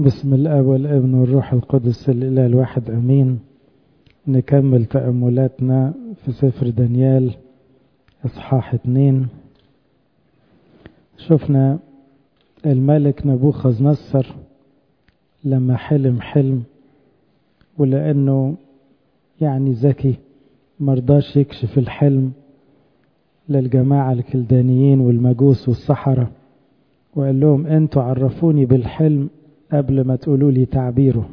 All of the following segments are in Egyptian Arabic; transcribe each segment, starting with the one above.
بسم الاب والابن والروح القدس الاله الواحد امين نكمل تاملاتنا في سفر دانيال اصحاح اتنين شفنا الملك نبوخذ نصر لما حلم حلم ولانه يعني ذكي مرضاش يكشف الحلم للجماعة الكلدانيين والمجوس والسحرة وقال لهم انتوا عرفوني بالحلم قبل ما تقولوا لي تعبيره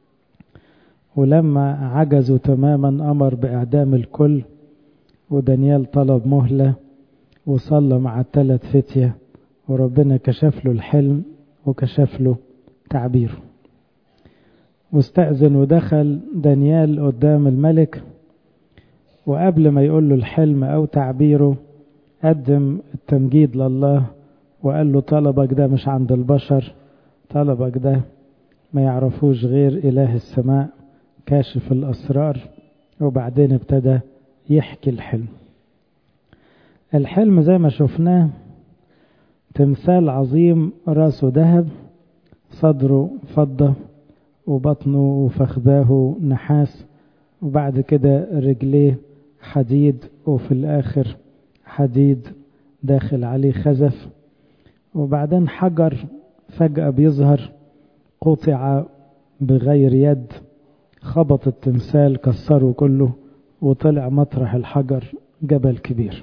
ولما عجزوا تماما أمر بإعدام الكل ودانيال طلب مهلة وصلى مع الثلاث فتية وربنا كشف له الحلم وكشف له تعبيره واستأذن ودخل دانيال قدام الملك وقبل ما يقول له الحلم أو تعبيره قدم التمجيد لله وقال له طلبك ده مش عند البشر طلبك ده ما يعرفوش غير إله السماء كاشف الأسرار وبعدين ابتدى يحكي الحلم الحلم زي ما شفناه تمثال عظيم راسه ذهب صدره فضة وبطنه وفخذاه نحاس وبعد كده رجليه حديد وفي الآخر حديد داخل عليه خزف وبعدين حجر فجأة بيظهر قطع بغير يد خبط التمثال كسره كله وطلع مطرح الحجر جبل كبير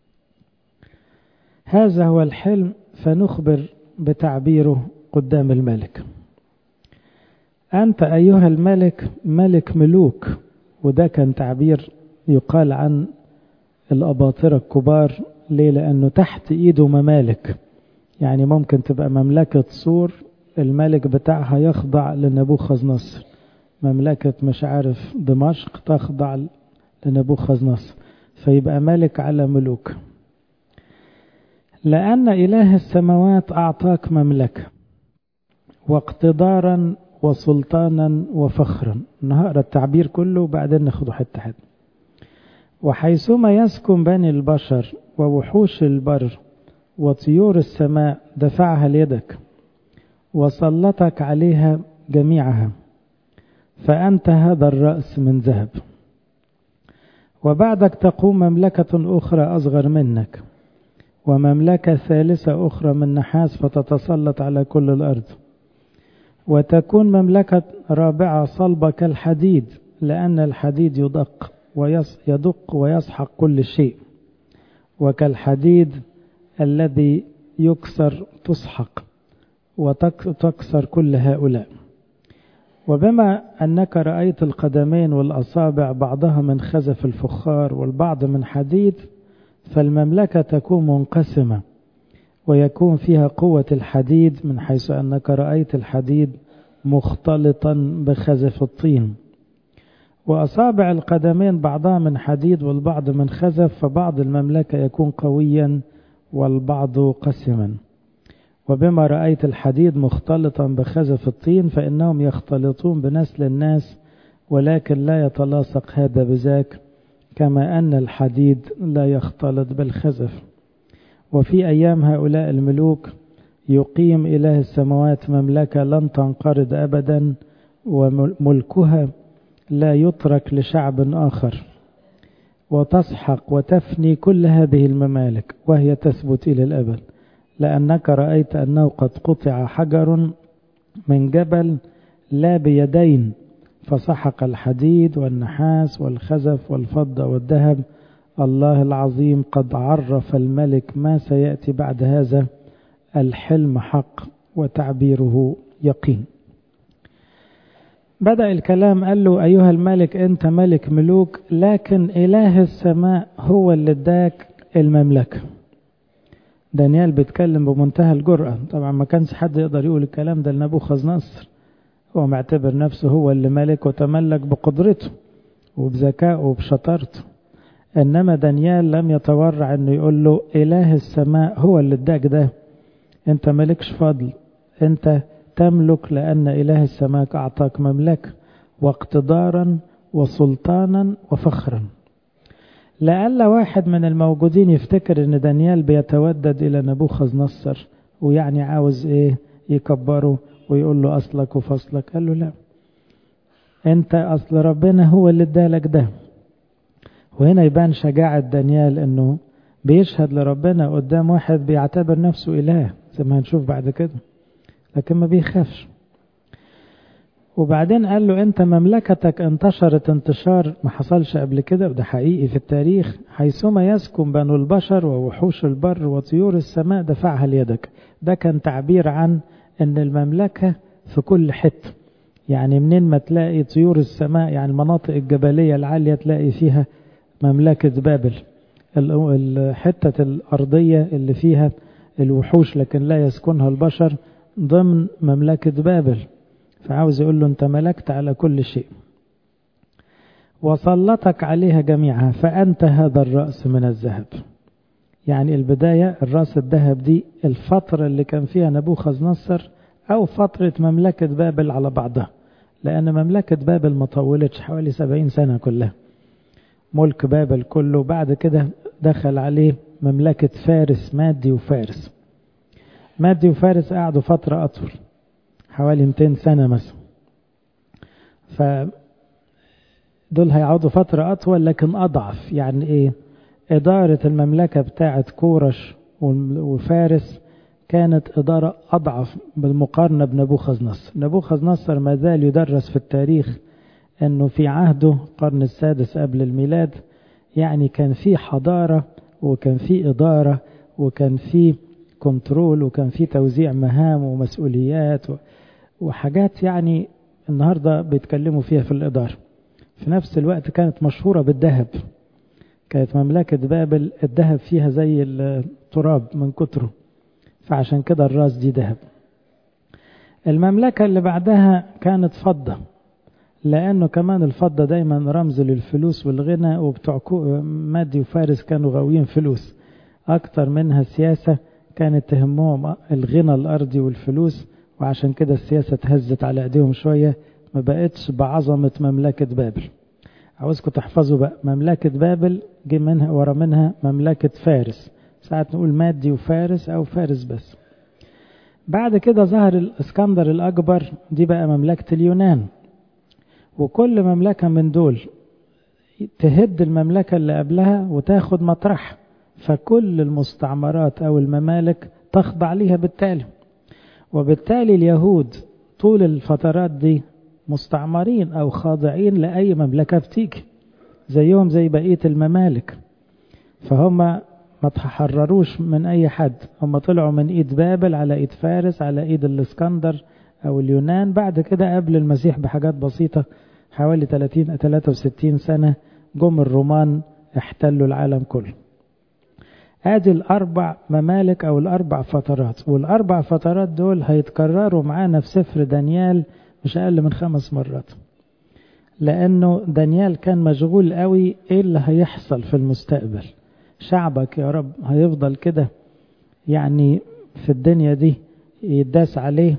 هذا هو الحلم فنخبر بتعبيره قدام الملك أنت أيها الملك ملك ملوك وده كان تعبير يقال عن الأباطرة الكبار ليه لأنه تحت إيده ممالك يعني ممكن تبقى مملكة صور الملك بتاعها يخضع لنبوخذ نصر مملكة مش عارف دمشق تخضع لنبوخذ نصر فيبقى ملك على ملوك لأن إله السماوات أعطاك مملكة واقتدارا وسلطانا وفخرا نهقرا التعبير كله وبعدين ناخده حتة حتة وحيثما يسكن بني البشر ووحوش البر وطيور السماء دفعها ليدك وسلطك عليها جميعها فأنت هذا الرأس من ذهب وبعدك تقوم مملكة أخرى أصغر منك ومملكة ثالثة أخرى من نحاس فتتسلط على كل الأرض وتكون مملكة رابعة صلبة كالحديد لأن الحديد يدق ويدق ويسحق كل شيء وكالحديد الذي يكسر تسحق وتكسر كل هؤلاء وبما أنك رأيت القدمين والأصابع بعضها من خزف الفخار والبعض من حديد فالمملكة تكون منقسمة ويكون فيها قوة الحديد من حيث أنك رأيت الحديد مختلطا بخزف الطين وأصابع القدمين بعضها من حديد والبعض من خزف فبعض المملكة يكون قويا والبعض قسما وبما رأيت الحديد مختلطا بخزف الطين فإنهم يختلطون بنسل الناس ولكن لا يتلاصق هذا بذاك كما أن الحديد لا يختلط بالخزف وفي أيام هؤلاء الملوك يقيم إله السماوات مملكة لن تنقرض أبدا وملكها لا يترك لشعب آخر وتسحق وتفني كل هذه الممالك وهي تثبت إلى الأبد لأنك رأيت أنه قد قطع حجر من جبل لا بيدين فسحق الحديد والنحاس والخزف والفضة والذهب الله العظيم قد عرف الملك ما سيأتي بعد هذا الحلم حق وتعبيره يقين بدأ الكلام قال له أيها الملك أنت ملك ملوك لكن إله السماء هو اللي اداك المملكة دانيال بيتكلم بمنتهى الجرأة طبعا ما كانش حد يقدر يقول الكلام ده لنبوخذ نصر هو معتبر نفسه هو اللي ملك وتملك بقدرته وبذكائه وبشطارته إنما دانيال لم يتورع أنه يقول له إله السماء هو اللي اداك ده أنت مالكش فضل أنت تملك لأن إله السماء أعطاك مملكة واقتدارا وسلطانا وفخرا لألا واحد من الموجودين يفتكر ان دانيال بيتودد الى نبوخذ نصر ويعني عاوز ايه يكبره ويقول له أصلك وفصلك قال له لا أنت أصل ربنا هو اللي ادالك ده وهنا يبان شجاعة دانيال أنه بيشهد لربنا قدام واحد بيعتبر نفسه إله زي ما هنشوف بعد كده لكن ما بيخافش وبعدين قال له انت مملكتك انتشرت انتشار ما حصلش قبل كده وده حقيقي في التاريخ حيثما يسكن بنو البشر ووحوش البر وطيور السماء دفعها ليدك ده كان تعبير عن ان المملكة في كل حتة يعني منين ما تلاقي طيور السماء يعني المناطق الجبلية العالية تلاقي فيها مملكة بابل الحتة الأرضية اللي فيها الوحوش لكن لا يسكنها البشر ضمن مملكة بابل فعاوز يقول له انت ملكت على كل شيء وسلطك عليها جميعها فأنت هذا الرأس من الذهب يعني البداية الرأس الذهب دي الفترة اللي كان فيها نبوخذ نصر أو فترة مملكة بابل على بعضها لأن مملكة بابل ما طولتش حوالي سبعين سنة كلها ملك بابل كله بعد كده دخل عليه مملكة فارس مادي وفارس مادي وفارس قعدوا فترة أطول حوالي 200 سنة مثلا ف دول هيقعدوا فترة أطول لكن أضعف يعني إيه إدارة المملكة بتاعة كورش وفارس كانت إدارة أضعف بالمقارنة بنبوخذ نصر نبوخذ نصر ما زال يدرس في التاريخ أنه في عهده القرن السادس قبل الميلاد يعني كان في حضارة وكان في إدارة وكان في كنترول وكان في توزيع مهام ومسؤوليات وحاجات يعني النهاردة بيتكلموا فيها في الإدارة في نفس الوقت كانت مشهورة بالذهب كانت مملكة بابل الذهب فيها زي التراب من كتره فعشان كده الراس دي ذهب المملكة اللي بعدها كانت فضة لأنه كمان الفضة دايما رمز للفلوس والغنى وبتوع مادي وفارس كانوا غاويين فلوس أكتر منها سياسة كانت تهمهم الغنى الأرضي والفلوس وعشان كده السياسة اتهزت على ايديهم شوية ما بقتش بعظمة مملكة بابل عاوزكم تحفظوا بقى مملكة بابل جه منها ورا منها مملكة فارس ساعات نقول مادي وفارس أو فارس بس بعد كده ظهر الاسكندر الأكبر دي بقى مملكة اليونان وكل مملكة من دول تهد المملكة اللي قبلها وتاخد مطرح فكل المستعمرات أو الممالك تخضع ليها بالتالي وبالتالي اليهود طول الفترات دي مستعمرين أو خاضعين لأي مملكة بتيجي زيهم زي بقية الممالك فهم ما تحرروش من أي حد هم طلعوا من إيد بابل على إيد فارس على إيد الإسكندر أو اليونان بعد كده قبل المسيح بحاجات بسيطة حوالي 30 63 سنة جم الرومان احتلوا العالم كله ادي الاربع ممالك او الاربع فترات والاربع فترات دول هيتكرروا معانا في سفر دانيال مش اقل من خمس مرات لانه دانيال كان مشغول قوي ايه اللي هيحصل في المستقبل شعبك يا رب هيفضل كده يعني في الدنيا دي يداس عليه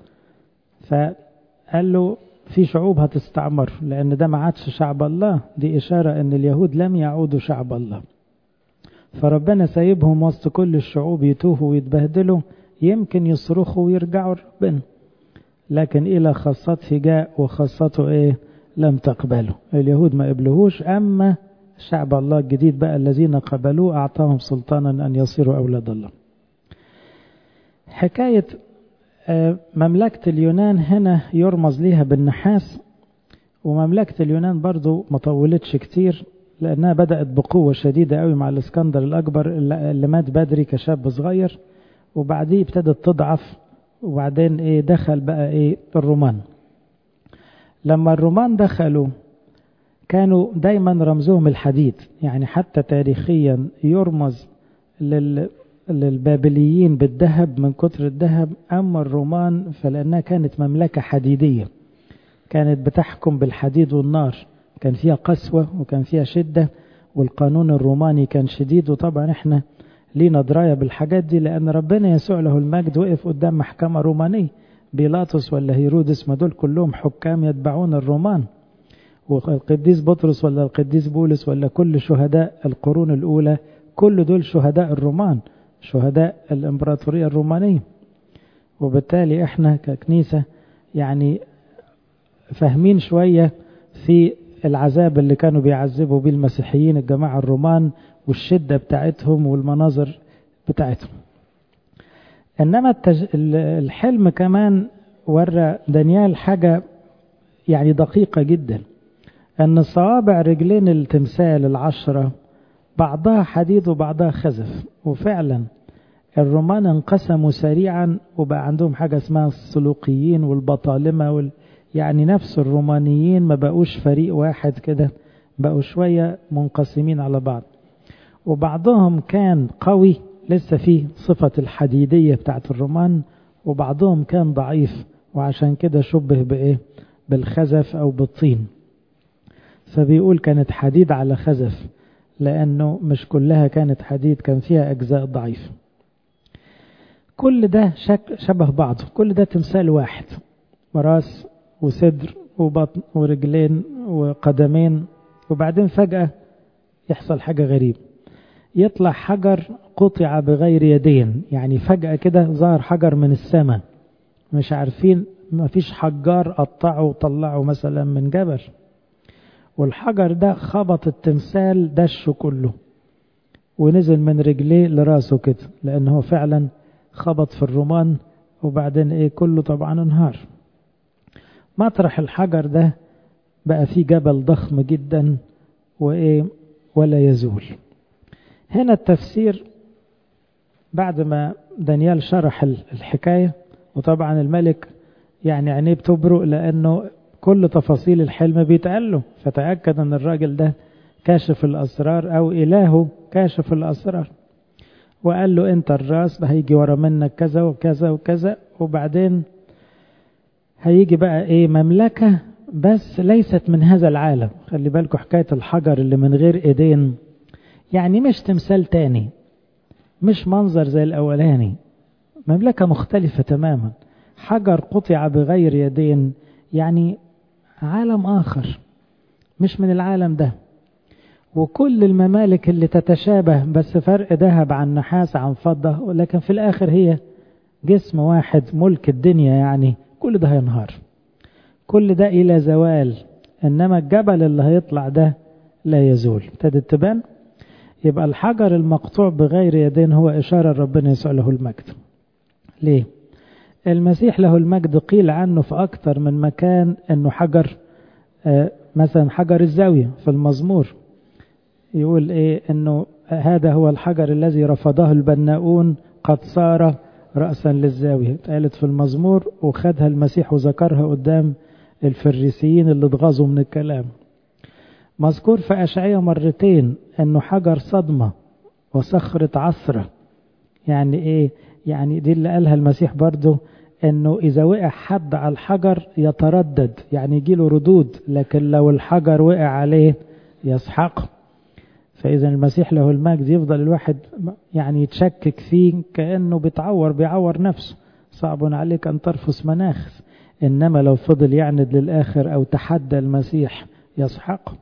فقال له في شعوب هتستعمر لان ده ما عادش شعب الله دي اشاره ان اليهود لم يعودوا شعب الله فربنا سايبهم وسط كل الشعوب يتوهوا ويتبهدلوا يمكن يصرخوا ويرجعوا لربنا لكن إلى خاصته جاء وخاصته إيه لم تقبله اليهود ما قبلهوش أما شعب الله الجديد بقى الذين قبلوه أعطاهم سلطانا أن يصيروا أولاد الله حكاية مملكة اليونان هنا يرمز ليها بالنحاس ومملكة اليونان برضو ما طولتش كتير لأنها بدأت بقوة شديدة قوي مع الإسكندر الأكبر اللي مات بدري كشاب صغير وبعديه ابتدت تضعف وبعدين إيه دخل بقى إيه الرومان لما الرومان دخلوا كانوا دايما رمزهم الحديد يعني حتى تاريخيا يرمز لل للبابليين بالذهب من كتر الذهب أما الرومان فلأنها كانت مملكة حديدية كانت بتحكم بالحديد والنار كان فيها قسوة وكان فيها شدة والقانون الروماني كان شديد وطبعا احنا لينا دراية بالحاجات دي لأن ربنا يسوع له المجد وقف قدام محكمة رومانية بيلاطس ولا هيرودس ما دول كلهم حكام يتبعون الرومان والقديس بطرس ولا القديس بولس ولا كل شهداء القرون الأولى كل دول شهداء الرومان شهداء الإمبراطورية الرومانية وبالتالي احنا ككنيسة يعني فاهمين شوية في العذاب اللي كانوا بيعذبوا بيه المسيحيين الجماعة الرومان والشدة بتاعتهم والمناظر بتاعتهم إنما التج... الحلم كمان ورى دانيال حاجة يعني دقيقة جدا أن صوابع رجلين التمثال العشرة بعضها حديد وبعضها خزف وفعلا الرومان انقسموا سريعا وبقى عندهم حاجة اسمها السلوقيين والبطالمة وال... يعني نفس الرومانيين ما بقوش فريق واحد كده بقوا شوية منقسمين على بعض وبعضهم كان قوي لسه فيه صفة الحديدية بتاعت الرومان وبعضهم كان ضعيف وعشان كده شبه بإيه بالخزف أو بالطين فبيقول كانت حديد على خزف لأنه مش كلها كانت حديد كان فيها أجزاء ضعيفة كل ده شك شبه بعضه كل ده تمثال واحد راس وصدر وبطن ورجلين وقدمين وبعدين فجأة يحصل حاجة غريبة يطلع حجر قطع بغير يدين يعني فجأة كده ظهر حجر من السماء مش عارفين ما فيش حجار قطعه وطلعه مثلا من جبل والحجر ده خبط التمثال دشه كله ونزل من رجليه لراسه كده لأنه فعلا خبط في الرومان وبعدين ايه كله طبعا انهار مطرح الحجر ده بقى فيه جبل ضخم جدا وايه ولا يزول هنا التفسير بعد ما دانيال شرح الحكاية وطبعا الملك يعني عينيه بتبرق لأنه كل تفاصيل الحلم بيتقال له فتأكد أن الراجل ده كاشف الأسرار أو إلهه كاشف الأسرار وقال له أنت الراس هيجي ورا منك كذا وكذا وكذا وبعدين هيجي بقى إيه مملكة بس ليست من هذا العالم خلي بالكم حكاية الحجر اللي من غير إيدين يعني مش تمثال تاني مش منظر زي الأولاني مملكة مختلفة تماما حجر قطع بغير يدين يعني عالم آخر مش من العالم ده وكل الممالك اللي تتشابه بس فرق ذهب عن نحاس عن فضة لكن في الآخر هي جسم واحد ملك الدنيا يعني كل ده هينهار كل ده إلى زوال إنما الجبل اللي هيطلع ده لا يزول ابتدت تبان يبقى الحجر المقطوع بغير يدين هو إشارة ربنا يسوع له المجد ليه المسيح له المجد قيل عنه في أكثر من مكان أنه حجر آه مثلا حجر الزاوية في المزمور يقول إيه أنه هذا هو الحجر الذي رفضه البناؤون قد صار رأسا للزاوية قالت في المزمور وخدها المسيح وذكرها قدام الفريسيين اللي اتغاظوا من الكلام مذكور في أشعية مرتين أنه حجر صدمة وصخرة عصرة يعني إيه يعني دي اللي قالها المسيح برضه أنه إذا وقع حد على الحجر يتردد يعني يجيله ردود لكن لو الحجر وقع عليه يسحقه فإذا المسيح له المجد يفضل الواحد يعني يتشكك فيه كأنه بيتعور بيعور نفسه صعب عليك أن ترفس مناخ إنما لو فضل يعند للآخر أو تحدى المسيح يسحقه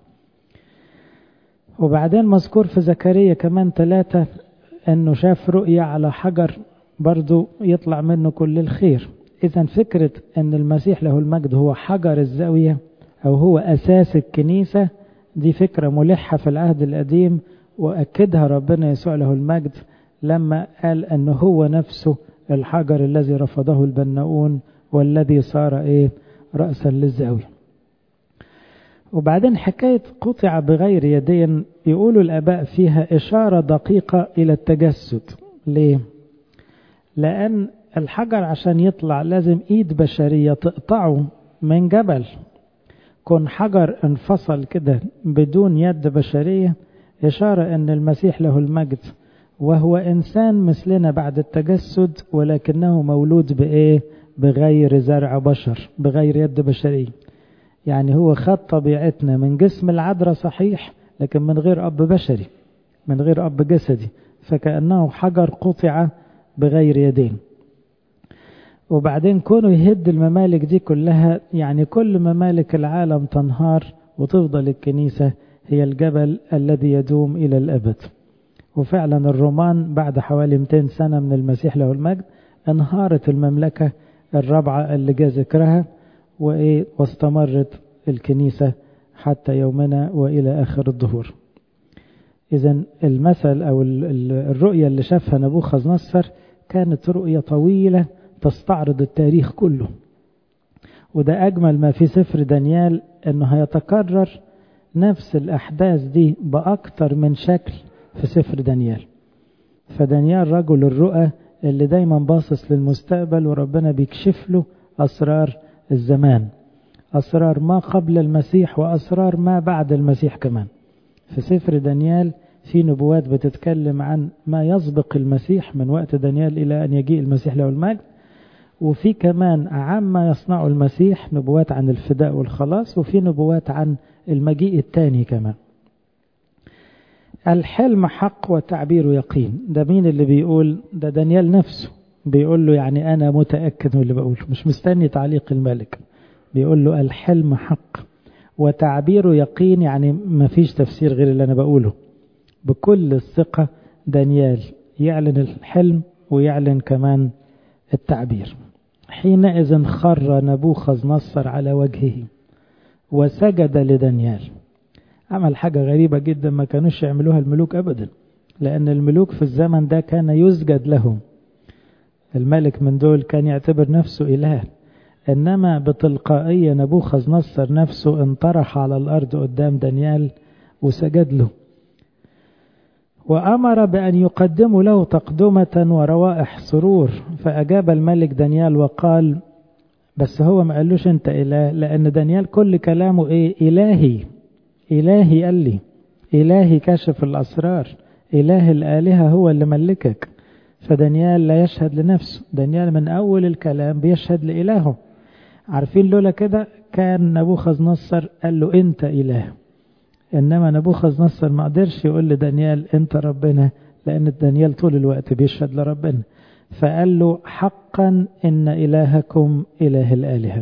وبعدين مذكور في زكريا كمان ثلاثة أنه شاف رؤية على حجر برضو يطلع منه كل الخير إذا فكرة أن المسيح له المجد هو حجر الزاوية أو هو أساس الكنيسة دي فكرة ملحة في العهد القديم وأكدها ربنا يسوع له المجد لما قال أنه هو نفسه الحجر الذي رفضه البناؤون والذي صار إيه رأسا للزاوية وبعدين حكاية قطع بغير يدين يقولوا الآباء فيها إشارة دقيقة إلى التجسد ليه؟ لأن الحجر عشان يطلع لازم إيد بشرية تقطعه من جبل كون حجر انفصل كده بدون يد بشرية إشارة أن المسيح له المجد وهو إنسان مثلنا بعد التجسد ولكنه مولود بإيه؟ بغير زرع بشر بغير يد بشرية يعني هو خد طبيعتنا من جسم العذراء صحيح لكن من غير أب بشري من غير أب جسدي فكأنه حجر قطع بغير يدين وبعدين كونه يهد الممالك دي كلها يعني كل ممالك العالم تنهار وتفضل الكنيسة هي الجبل الذي يدوم إلى الأبد وفعلا الرومان بعد حوالي 200 سنة من المسيح له المجد انهارت المملكة الرابعة اللي جاء ذكرها وإيه واستمرت الكنيسة حتى يومنا وإلى آخر الظهور إذا المثل أو الرؤية اللي شافها نبوخذ نصر كانت رؤية طويلة تستعرض التاريخ كله وده أجمل ما في سفر دانيال أنه هيتكرر نفس الأحداث دي بأكتر من شكل في سفر دانيال فدانيال رجل الرؤى اللي دايما باصص للمستقبل وربنا بيكشف له أسرار الزمان أسرار ما قبل المسيح وأسرار ما بعد المسيح كمان في سفر دانيال في نبوات بتتكلم عن ما يسبق المسيح من وقت دانيال إلى أن يجيء المسيح له المجد وفي كمان عما يصنع المسيح نبوات عن الفداء والخلاص وفي نبوات عن المجيء الثاني كمان الحلم حق وتعبير يقين ده مين اللي بيقول ده دانيال نفسه بيقول له يعني أنا متأكد من اللي بقوله مش مستني تعليق الملك بيقول له الحلم حق وتعبير يقين يعني ما فيش تفسير غير اللي أنا بقوله بكل الثقة دانيال يعلن الحلم ويعلن كمان التعبير حينئذ خر نبوخذ نصر على وجهه وسجد لدانيال عمل حاجة غريبة جدا ما كانوش يعملوها الملوك أبدا لأن الملوك في الزمن ده كان يسجد لهم الملك من دول كان يعتبر نفسه إله إنما بتلقائية نبوخذ نصر نفسه انطرح على الأرض قدام دانيال وسجد له وأمر بأن يقدموا له تقدمة وروائح سرور فأجاب الملك دانيال وقال بس هو ما قالوش أنت إله لأن دانيال كل كلامه إيه إلهي إلهي قال لي إلهي كشف الأسرار إله الآلهة هو اللي ملكك فدانيال لا يشهد لنفسه دانيال من أول الكلام بيشهد لإلهه عارفين لولا كده كان نبوخذ نصر قال له أنت إله إنما نبوخذ نصر ما قدرش يقول لدانيال أنت ربنا لأن دانيال طول الوقت بيشهد لربنا فقال له حقا إن إلهكم إله الآلهة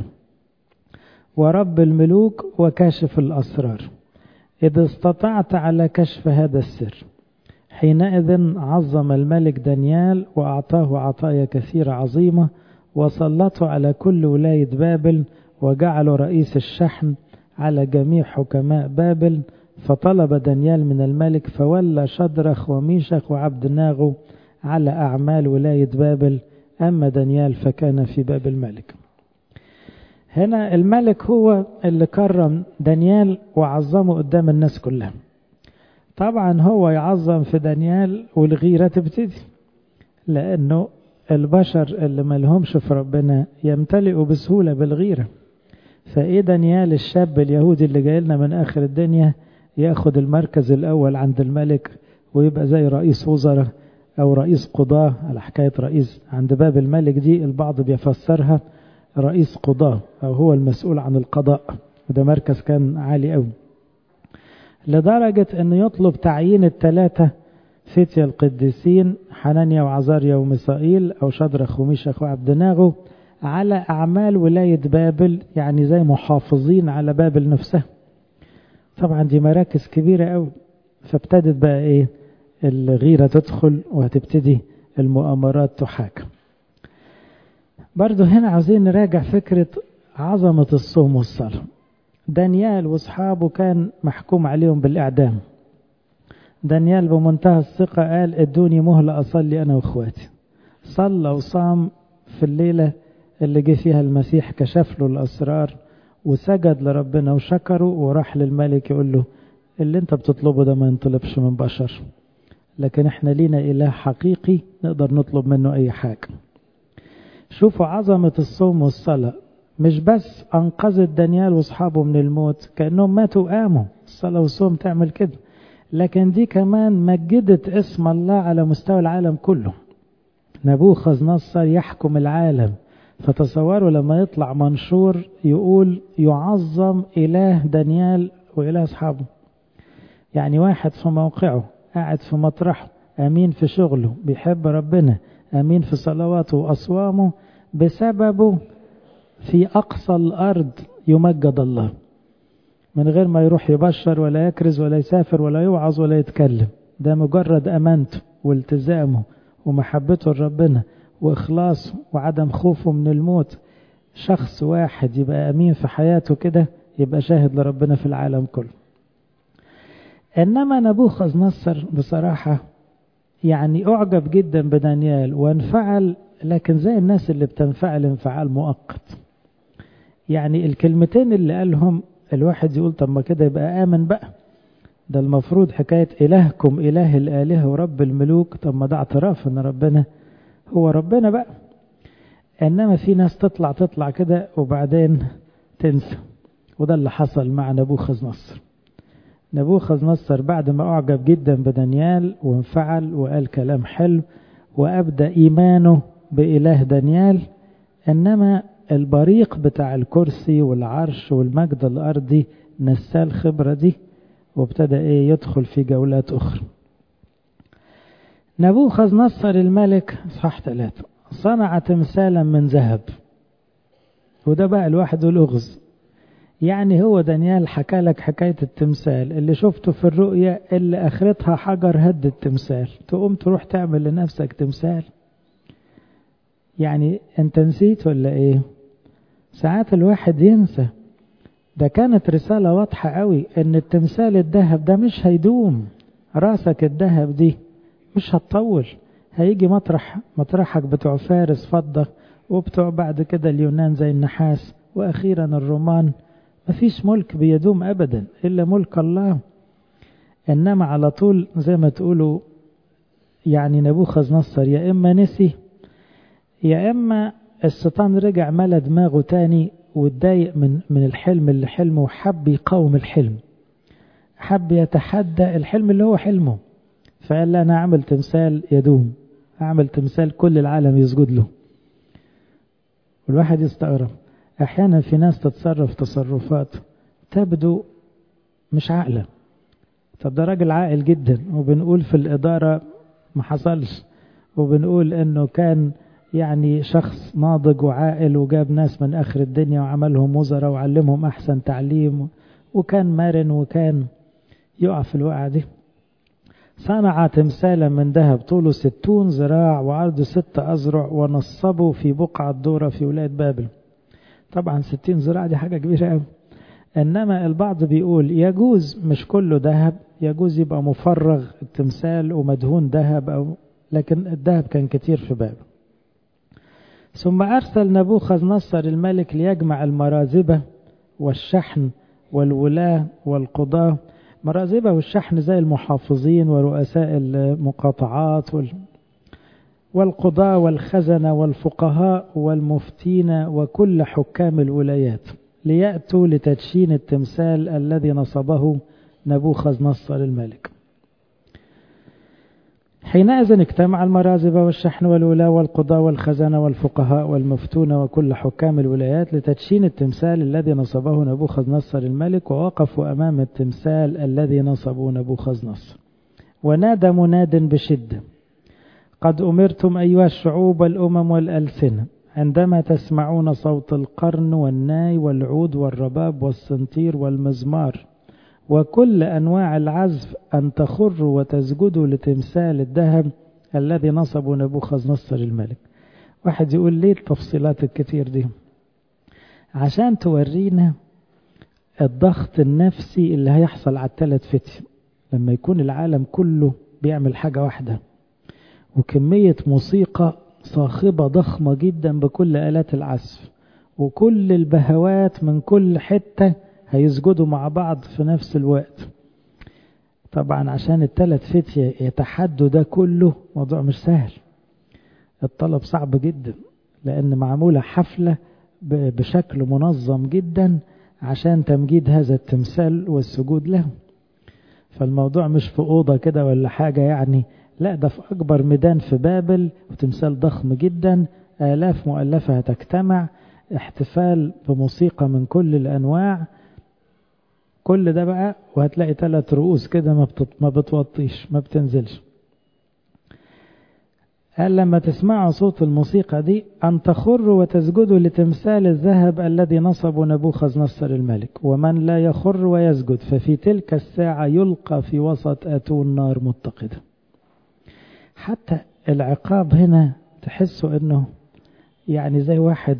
ورب الملوك وكاشف الأسرار إذا استطعت على كشف هذا السر حينئذ عظم الملك دانيال وأعطاه عطايا كثيرة عظيمة وسلطه على كل ولاية بابل وجعله رئيس الشحن على جميع حكماء بابل فطلب دانيال من الملك فولى شدرخ وميشخ وعبد ناغو على أعمال ولاية بابل أما دانيال فكان في باب الملك هنا الملك هو اللي كرم دانيال وعظمه قدام الناس كلها طبعا هو يعظم في دانيال والغيرة تبتدي لأنه البشر اللي ملهمش في ربنا يمتلئوا بسهولة بالغيرة فإيه دانيال الشاب اليهودي اللي جاي لنا من آخر الدنيا ياخد المركز الأول عند الملك ويبقى زي رئيس وزراء أو رئيس قضاة على حكاية رئيس عند باب الملك دي البعض بيفسرها رئيس قضاة أو هو المسؤول عن القضاء وده مركز كان عالي أوي لدرجة أنه يطلب تعيين الثلاثة فتية القديسين حنانيا وعزاريا وميسائيل أو شدرخ وميشخ وعبد ناغو على أعمال ولاية بابل يعني زي محافظين على بابل نفسها طبعا دي مراكز كبيرة أوي فابتدت بقى إيه الغيرة تدخل وهتبتدي المؤامرات تحاكم برضو هنا عاوزين نراجع فكرة عظمة الصوم والصلاة دانيال واصحابه كان محكوم عليهم بالإعدام دانيال بمنتهى الثقة قال ادوني مهلة أصلي أنا وإخواتي صلى وصام في الليلة اللي جه فيها المسيح كشف له الأسرار وسجد لربنا وشكره وراح للملك يقول له اللي انت بتطلبه ده ما ينطلبش من بشر لكن احنا لينا إله حقيقي نقدر نطلب منه أي حاجة شوفوا عظمة الصوم والصلاة مش بس أنقذت دانيال وأصحابه من الموت كأنهم ماتوا وقاموا الصلاة والصوم تعمل كده لكن دي كمان مجدت اسم الله على مستوى العالم كله نبوخذ نصر يحكم العالم فتصوروا لما يطلع منشور يقول يعظم إله دانيال وإله أصحابه يعني واحد في موقعه قاعد في مطرحه أمين في شغله بيحب ربنا أمين في صلواته وأصوامه بسببه في أقصى الأرض يمجد الله من غير ما يروح يبشر ولا يكرز ولا يسافر ولا يوعظ ولا يتكلم ده مجرد أمانته والتزامه ومحبته لربنا وإخلاص وعدم خوفه من الموت شخص واحد يبقى أمين في حياته كده يبقى شاهد لربنا في العالم كله إنما نبوخذ نصر بصراحة يعني أعجب جدا بدانيال وانفعل لكن زي الناس اللي بتنفعل انفعال مؤقت يعني الكلمتين اللي قالهم الواحد يقول طب ما كده يبقى آمن بقى ده المفروض حكاية إلهكم إله الآلهة ورب الملوك طب ما ده اعتراف إن ربنا هو ربنا بقى إنما في ناس تطلع تطلع كده وبعدين تنسى وده اللي حصل مع نبوخذ نصر نبوخذ نصر بعد ما أعجب جدا بدانيال وانفعل وقال كلام حلو وأبدأ إيمانه بإله دانيال إنما البريق بتاع الكرسي والعرش والمجد الأرضي نساه الخبرة دي وابتدى إيه يدخل في جولات أخرى نبوخذ نصر الملك صح ثلاثة صنع تمثالا من ذهب وده بقى لوحده لغز يعني هو دانيال حكى لك حكاية التمثال اللي شفته في الرؤية اللي آخرتها حجر هد التمثال تقوم تروح تعمل لنفسك تمثال يعني انت نسيت ولا ايه ساعات الواحد ينسى ده كانت رسالة واضحة قوي ان التمثال الذهب ده مش هيدوم راسك الذهب دي مش هتطول هيجي مطرح مطرحك بتوع فارس فضة وبتوع بعد كده اليونان زي النحاس واخيرا الرومان مفيش ملك بيدوم ابدا الا ملك الله انما على طول زي ما تقولوا يعني نبوخذ نصر يا اما نسي يا اما الشيطان رجع ملا دماغه تاني واتضايق من من الحلم اللي حلمه وحب يقاوم الحلم حب يتحدى الحلم اللي هو حلمه فقال لا انا اعمل تمثال يدوم اعمل تمثال كل العالم يسجد له والواحد يستغرب احيانا في ناس تتصرف تصرفات تبدو مش عاقله طب ده راجل عاقل جدا وبنقول في الاداره ما حصلش وبنقول انه كان يعني شخص ناضج وعاقل وجاب ناس من اخر الدنيا وعملهم وزراء وعلمهم احسن تعليم وكان مرن وكان يقع في الوقعه دي صنع تمثالا من ذهب طوله ستون ذراع وعرضه ست أذرع ونصبه في بقعة دورة في ولاية بابل طبعا ستين ذراع دي حاجة كبيرة قوي إنما البعض بيقول يجوز مش كله ذهب يجوز يبقى مفرغ التمثال ومدهون ذهب أو لكن الذهب كان كتير في بابل ثم أرسل نبوخذ نصر الملك ليجمع المرازبة والشحن والولاة والقضاة مرازبة والشحن زي المحافظين ورؤساء المقاطعات وال... والقضاة والخزنة والفقهاء والمفتين وكل حكام الولايات ليأتوا لتدشين التمثال الذي نصبه نبوخذ نصر الملك حينئذ اجتمع المرازبة والشحن والولاة والقضاة والخزنة والفقهاء والمفتون وكل حكام الولايات لتدشين التمثال الذي نصبه نبوخذ نصر الملك ووقفوا أمام التمثال الذي نصبه نبوخذ نصر ونادى مناد بشدة قد أمرتم أيها الشعوب والأمم والألسنة عندما تسمعون صوت القرن والناي والعود والرباب والسنطير والمزمار وكل أنواع العزف أن تخروا وتسجدوا لتمثال الذهب الذي نصبه نبوخذ نصر الملك واحد يقول ليه التفصيلات الكتير دي عشان تورينا الضغط النفسي اللي هيحصل على الثلاث فتية لما يكون العالم كله بيعمل حاجة واحدة وكمية موسيقى صاخبة ضخمة جدا بكل آلات العزف وكل البهوات من كل حتة هيسجدوا مع بعض في نفس الوقت طبعا عشان الثلاث فتية يتحدوا ده كله موضوع مش سهل الطلب صعب جدا لأن معمولة حفلة بشكل منظم جدا عشان تمجيد هذا التمثال والسجود له فالموضوع مش في أوضة كده ولا حاجة يعني لا ده في أكبر ميدان في بابل وتمثال ضخم جدا آلاف مؤلفة هتجتمع احتفال بموسيقى من كل الأنواع كل ده بقى وهتلاقي ثلاث رؤوس كده ما, بتط... ما بتوطيش ما بتنزلش قال لما تسمعوا صوت الموسيقى دي أن تخروا وتسجدوا لتمثال الذهب الذي نصب نبوخذ نصر الملك ومن لا يخر ويسجد ففي تلك الساعة يلقى في وسط أتون نار متقدة حتى العقاب هنا تحسوا انه يعني زي واحد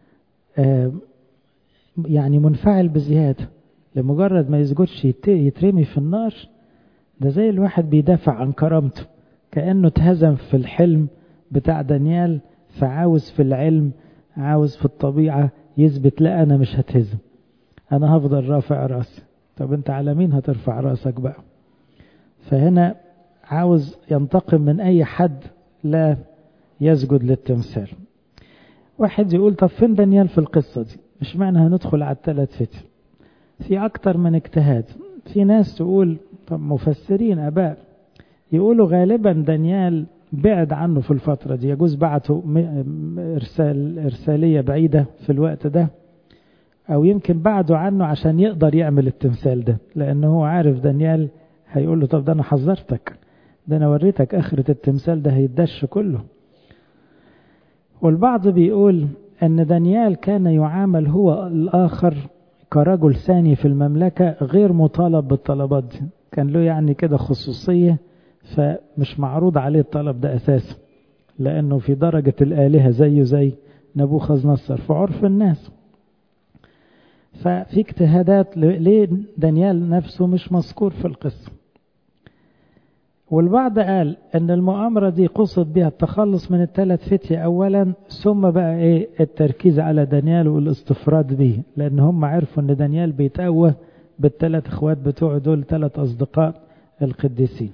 يعني منفعل بزيادة لمجرد ما يسجدش يترمي في النار ده زي الواحد بيدافع عن كرامته كأنه اتهزم في الحلم بتاع دانيال فعاوز في العلم عاوز في الطبيعة يثبت لا أنا مش هتهزم أنا هفضل رافع راسي طب أنت على مين هترفع راسك بقى فهنا عاوز ينتقم من أي حد لا يسجد للتمثال واحد يقول طب فين دانيال في القصة دي مش معنى هندخل على الثلاث فتن في أكتر من اجتهاد في ناس تقول طب مفسرين أباء يقولوا غالبا دانيال بعد عنه في الفترة دي يجوز بعته إرسال إرسالية بعيدة في الوقت ده أو يمكن بعده عنه عشان يقدر يعمل التمثال ده لأنه هو عارف دانيال هيقول له طب ده أنا حذرتك ده أنا وريتك آخرة التمثال ده هيدش كله والبعض بيقول أن دانيال كان يعامل هو الآخر كرجل ثاني في المملكة غير مطالب بالطلبات دي كان له يعني كده خصوصية فمش معروض عليه الطلب ده أساسا لأنه في درجة الآلهة زيه زي نبوخذ نصر في عرف الناس ففي اجتهادات ليه دانيال نفسه مش مذكور في القصة والبعض قال ان المؤامرة دي قصد بها التخلص من الثلاث فتية اولا ثم بقى ايه التركيز على دانيال والاستفراد به لان هم عرفوا ان دانيال بيتقوى بالثلاث اخوات بتوعه دول ثلاث اصدقاء القديسين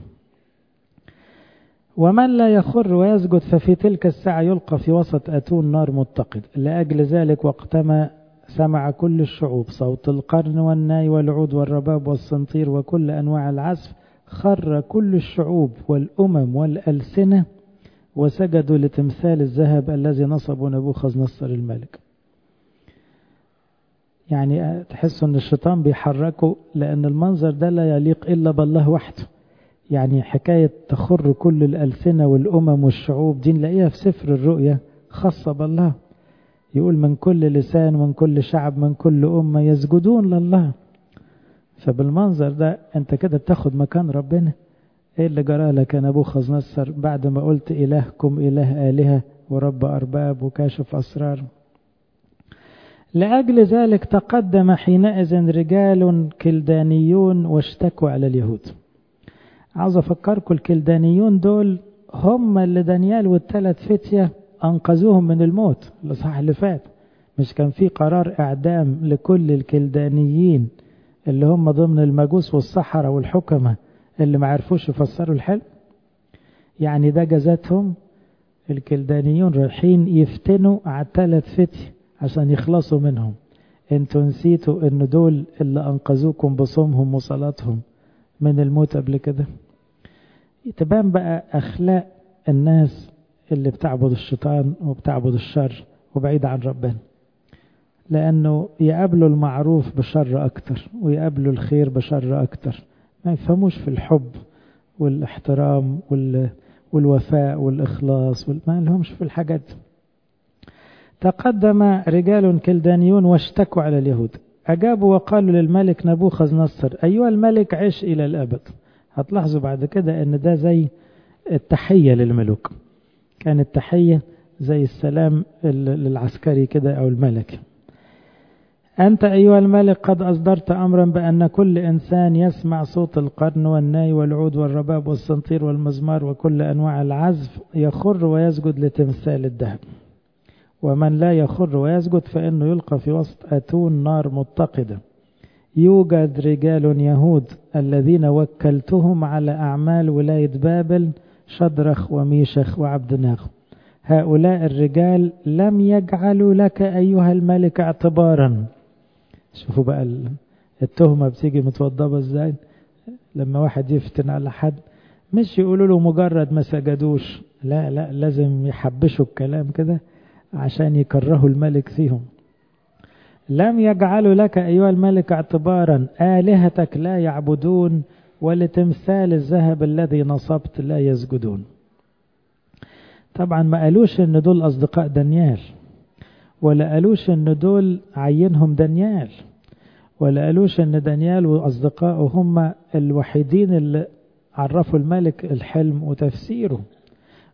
ومن لا يخر ويسجد ففي تلك الساعة يلقى في وسط أتون نار متقد لأجل ذلك وقتما سمع كل الشعوب صوت القرن والناي والعود والرباب والسنطير وكل أنواع العزف خر كل الشعوب والأمم والألسنة وسجدوا لتمثال الذهب الذي نصبه نبوخذ نصر الملك يعني تحسوا ان الشيطان بيحركه لان المنظر ده لا يليق الا بالله وحده يعني حكاية تخر كل الألسنة والأمم والشعوب دي نلاقيها في سفر الرؤيا خاصة بالله يقول من كل لسان من كل شعب من كل أمة يسجدون لله فبالمنظر ده انت كده بتاخد مكان ربنا ايه اللي جرى لك يا نبوخذ نصر بعد ما قلت إلهكم إله آلهة ورب أرباب وكاشف أسرار لأجل ذلك تقدم حينئذ رجال كلدانيون واشتكوا على اليهود عاوز أفكركم الكلدانيون دول هم اللي دانيال والثلاث فتية أنقذوهم من الموت الإصحاح اللي فات مش كان في قرار إعدام لكل الكلدانيين اللي هم ضمن المجوس والسحرة والحكمة اللي ما عرفوش يفسروا الحلم يعني ده جزاتهم الكلدانيون رايحين يفتنوا على الثلاث فتية عشان يخلصوا منهم انتوا نسيتوا ان دول اللي انقذوكم بصومهم وصلاتهم من الموت قبل كده تبان بقى اخلاق الناس اللي بتعبد الشيطان وبتعبد الشر وبعيد عن ربنا لانه يقابلوا المعروف بشر اكتر ويقابلوا الخير بشر اكتر ما يفهموش في الحب والاحترام والوفاء والاخلاص ما لهمش في الحاجات دي تقدم رجال كلدانيون واشتكوا على اليهود أجابوا وقالوا للملك نبوخذ نصر أيها الملك عش إلى الأبد هتلاحظوا بعد كده أن ده زي التحية للملوك كانت التحية زي السلام للعسكري كده أو الملك أنت أيها الملك قد أصدرت أمرا بأن كل إنسان يسمع صوت القرن والناي والعود والرباب والسنطير والمزمار وكل أنواع العزف يخر ويسجد لتمثال الذهب ومن لا يخر ويسجد فإنه يلقى في وسط أتون نار متقدة يوجد رجال يهود الذين وكلتهم على أعمال ولاية بابل شدرخ وميشخ وعبدناغ هؤلاء الرجال لم يجعلوا لك أيها الملك اعتبارا شوفوا بقى التهمة بتيجي متوضبة ازاي لما واحد يفتن على حد مش يقولوا له مجرد ما سجدوش لا لا لازم يحبشوا الكلام كده عشان يكرهوا الملك فيهم لم يجعلوا لك أيها الملك اعتبارا آلهتك لا يعبدون ولتمثال الذهب الذي نصبت لا يسجدون طبعا ما قالوش ان دول أصدقاء دانيال ولا قالوش ان دول عينهم دانيال ولا قالوش ان دانيال وأصدقائه هم الوحيدين اللي عرفوا الملك الحلم وتفسيره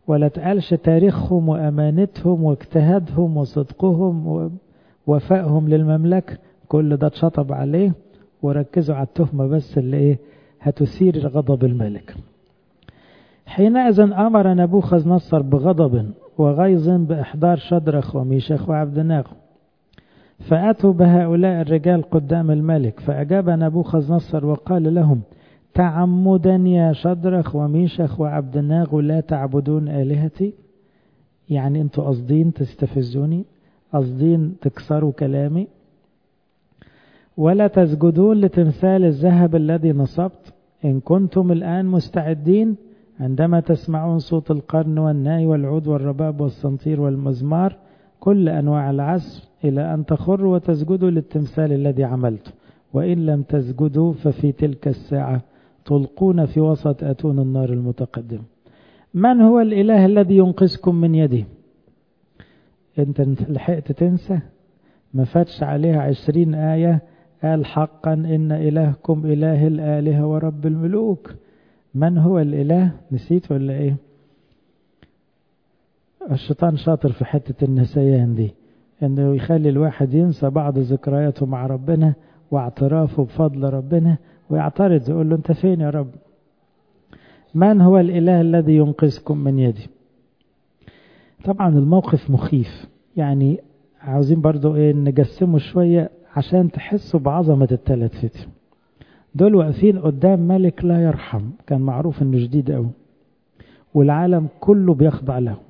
ولا تقالش تاريخهم وأمانتهم واجتهادهم وصدقهم ووفائهم للمملكة كل ده اتشطب عليه وركزوا على التهمة بس اللي ايه هتثير غضب الملك حينئذ أمر نبوخذ نصر بغضب وغيظ بإحضار شدرخ وميشخ وعبد ناغو فأتوا بهؤلاء الرجال قدام الملك فأجاب نبوخذ نصر وقال لهم تعمدا يا شدرخ وميشخ وعبد ناغو لا تعبدون آلهتي يعني انتوا قصدين تستفزوني قصدين تكسروا كلامي ولا تسجدون لتمثال الذهب الذي نصبت إن كنتم الآن مستعدين عندما تسمعون صوت القرن والناي والعود والرباب والصنطير والمزمار كل أنواع العزف إلى أن تخروا وتسجدوا للتمثال الذي عملته وإن لم تسجدوا ففي تلك الساعة تلقون في وسط أتون النار المتقدم من هو الإله الذي ينقذكم من يدي انت لحقت تنسى ما فاتش عليها عشرين آية قال حقا إن إلهكم إله الآلهة ورب الملوك من هو الإله نسيت ولا إيه الشيطان شاطر في حتة النسيان دي إنه يخلي الواحد ينسى بعض ذكرياته مع ربنا واعترافه بفضل ربنا ويعترض يقول له أنت فين يا رب من هو الإله الذي ينقذكم من يدي طبعا الموقف مخيف يعني عاوزين برضو ايه نجسمه شوية عشان تحسوا بعظمة التلات فتن دول واقفين قدام ملك لا يرحم كان معروف انه شديد قوي والعالم كله بيخضع له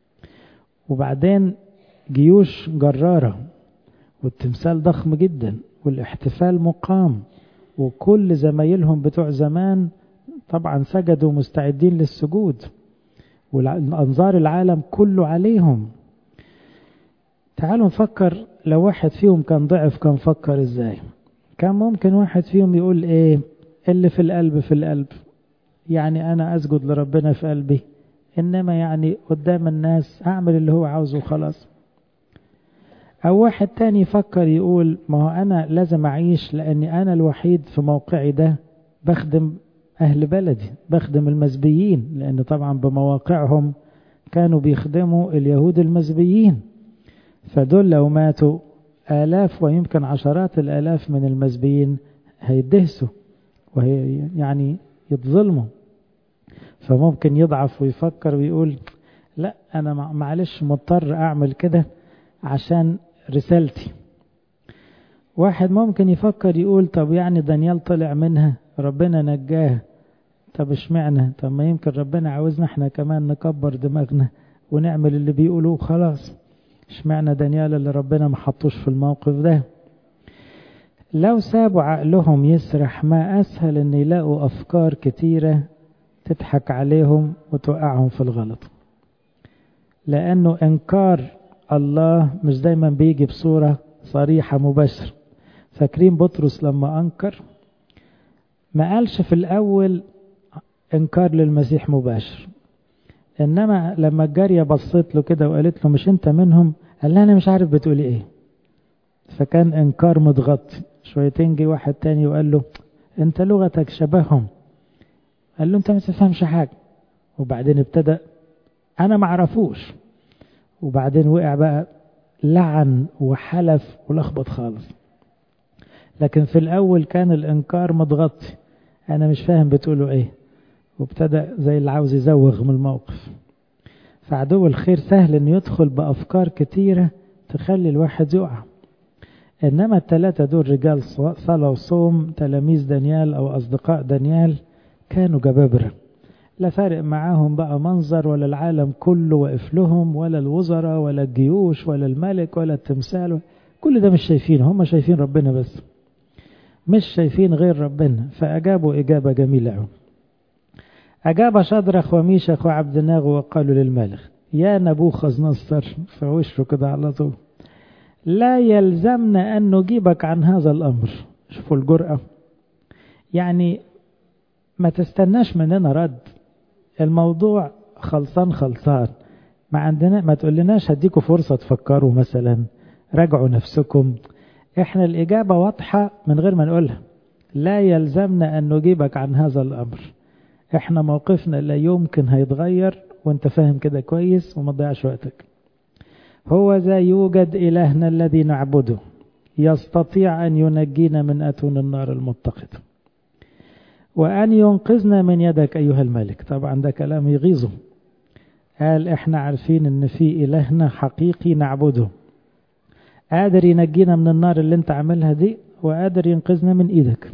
وبعدين جيوش جرارة والتمثال ضخم جدا والاحتفال مقام وكل زمايلهم بتوع زمان طبعا سجدوا مستعدين للسجود والأنظار العالم كله عليهم تعالوا نفكر لو واحد فيهم كان ضعف كان فكر ازاي كان ممكن واحد فيهم يقول ايه اللي في القلب في القلب يعني انا اسجد لربنا في قلبي انما يعني قدام الناس اعمل اللي هو عاوزه خلاص او واحد تاني يفكر يقول ما هو انا لازم اعيش لاني انا الوحيد في موقعي ده بخدم اهل بلدي بخدم المزبيين لان طبعا بمواقعهم كانوا بيخدموا اليهود المزبيين فدول لو ماتوا آلاف ويمكن عشرات الآلاف من المزبيين هيدهسوا وهي يعني يتظلموا فممكن يضعف ويفكر ويقول لا أنا معلش مضطر أعمل كده عشان رسالتي واحد ممكن يفكر يقول طب يعني دانيال طلع منها ربنا نجاه طب اشمعنى طب ما يمكن ربنا عاوزنا احنا كمان نكبر دماغنا ونعمل اللي بيقولوه خلاص اشمعنى دانيال اللي ربنا ما حطوش في الموقف ده لو سابوا عقلهم يسرح ما أسهل أن يلاقوا أفكار كتيرة تضحك عليهم وتوقعهم في الغلط لأنه إنكار الله مش دايما بيجي بصورة صريحة مباشرة فاكرين بطرس لما أنكر ما قالش في الأول إنكار للمسيح مباشر إنما لما الجارية بصيت له كده وقالت له مش أنت منهم قال لها أنا مش عارف بتقولي إيه فكان إنكار متغطي شويتين جه واحد تاني وقال له أنت لغتك شبههم قال له أنت ما تفهمش حاجة وبعدين ابتدأ أنا ما عرفوش وبعدين وقع بقى لعن وحلف ولخبط خالص لكن في الأول كان الإنكار متغطي أنا مش فاهم بتقولوا إيه وابتدأ زي اللي عاوز يزوغ من الموقف فعدو الخير سهل إنه يدخل بأفكار كتيرة تخلي الواحد يقع إنما الثلاثة دول رجال صلاة وصوم تلاميذ دانيال أو أصدقاء دانيال كانوا جبابرة لا فارق معاهم بقى منظر ولا العالم كله واقف لهم ولا الوزراء ولا الجيوش ولا الملك ولا التمثال كل ده مش شايفين هم شايفين ربنا بس مش شايفين غير ربنا فأجابوا إجابة جميلة أجاب شدرخ وميشخ وعبد الناغ وقالوا للملك يا نبوخذ نصر في وشه كده على طول لا يلزمنا أن نجيبك عن هذا الأمر شوفوا الجرأة يعني ما تستناش مننا رد الموضوع خلصان خلصان ما عندنا ما تقولناش هديكوا فرصة تفكروا مثلا راجعوا نفسكم احنا الإجابة واضحة من غير ما نقولها لا يلزمنا أن نجيبك عن هذا الأمر احنا موقفنا لا يمكن هيتغير وانت فاهم كده كويس وما تضيعش وقتك هو ذا يوجد إلهنا الذي نعبده يستطيع أن ينجينا من أتون النار المتقدة وأن ينقذنا من يدك أيها الملك طبعا ده كلام يغيظه قال احنا عارفين ان في إلهنا حقيقي نعبده قادر ينجينا من النار اللي انت عاملها دي وقادر ينقذنا من ايدك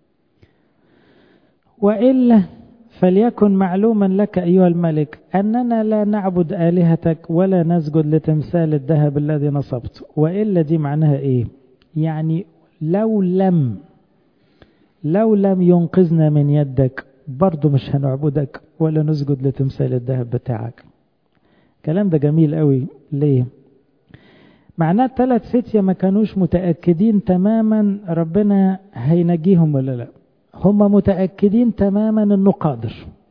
وإلا فليكن معلوما لك أيها الملك أننا لا نعبد آلهتك ولا نسجد لتمثال الذهب الذي نصبته وإلا دي معناها إيه يعني لو لم لو لم ينقذنا من يدك برضه مش هنعبدك ولا نسجد لتمثال الذهب بتاعك الكلام ده جميل قوي ليه معناه الثلاث فتية ما كانوش متأكدين تماما ربنا هينجيهم ولا لا هم متأكدين تماما انه قادر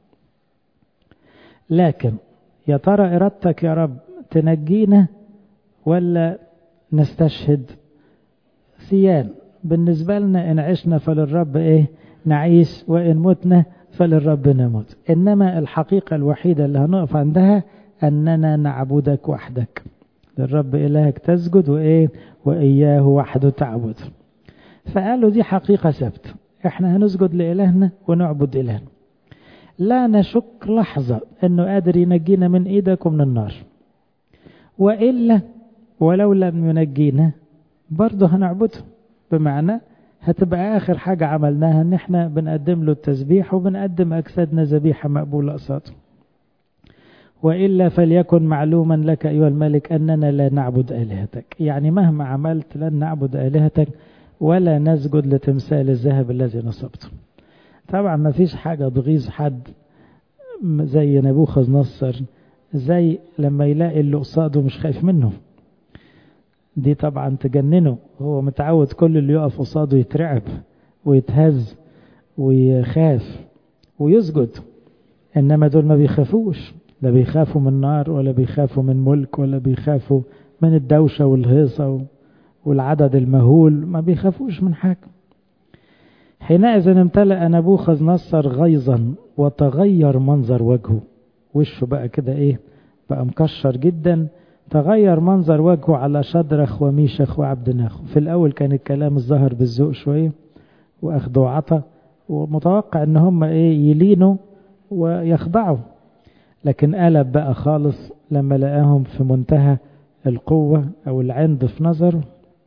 لكن يا ترى ارادتك يا رب تنجينا ولا نستشهد سيان بالنسبة لنا إن عشنا فللرب إيه نعيش وإن متنا فللرب نموت إنما الحقيقة الوحيدة اللي هنقف عندها أننا نعبدك وحدك للرب إلهك تسجد وإيه وإياه وحده تعبد فقالوا دي حقيقة ثابتة إحنا هنسجد لإلهنا ونعبد إلهنا لا نشك لحظة أنه قادر ينجينا من إيدك ومن النار وإلا ولو لم ينجينا برضه هنعبده بمعنى هتبقى آخر حاجة عملناها إن إحنا بنقدم له التسبيح وبنقدم أجسادنا ذبيحة مقبولة قصاده وإلا فليكن معلوما لك أيها الملك أننا لا نعبد آلهتك يعني مهما عملت لن نعبد آلهتك ولا نسجد لتمثال الذهب الذي نصبته طبعا ما فيش حاجة تغيظ حد زي نبوخذ نصر زي لما يلاقي اللي قصاده مش خايف منه دي طبعا تجننه هو متعود كل اللي يقف قصاده يترعب ويتهز ويخاف ويسجد انما دول ما بيخافوش لا بيخافوا من نار ولا بيخافوا من ملك ولا بيخافوا من الدوشة والهيصة والعدد المهول ما بيخافوش من حاجة حينئذ امتلأ نبوخذ نصر غيظا وتغير منظر وجهه وشه بقى كده ايه بقى مكشر جدا تغير منظر وجهه على شدرخ وميشخ وعبد ناخو في الأول كان الكلام الظاهر بالذوق شوية وأخذ وعطى ومتوقع ان هم ايه يلينوا ويخضعوا لكن قلب بقى خالص لما لقاهم في منتهى القوة أو العند في نظره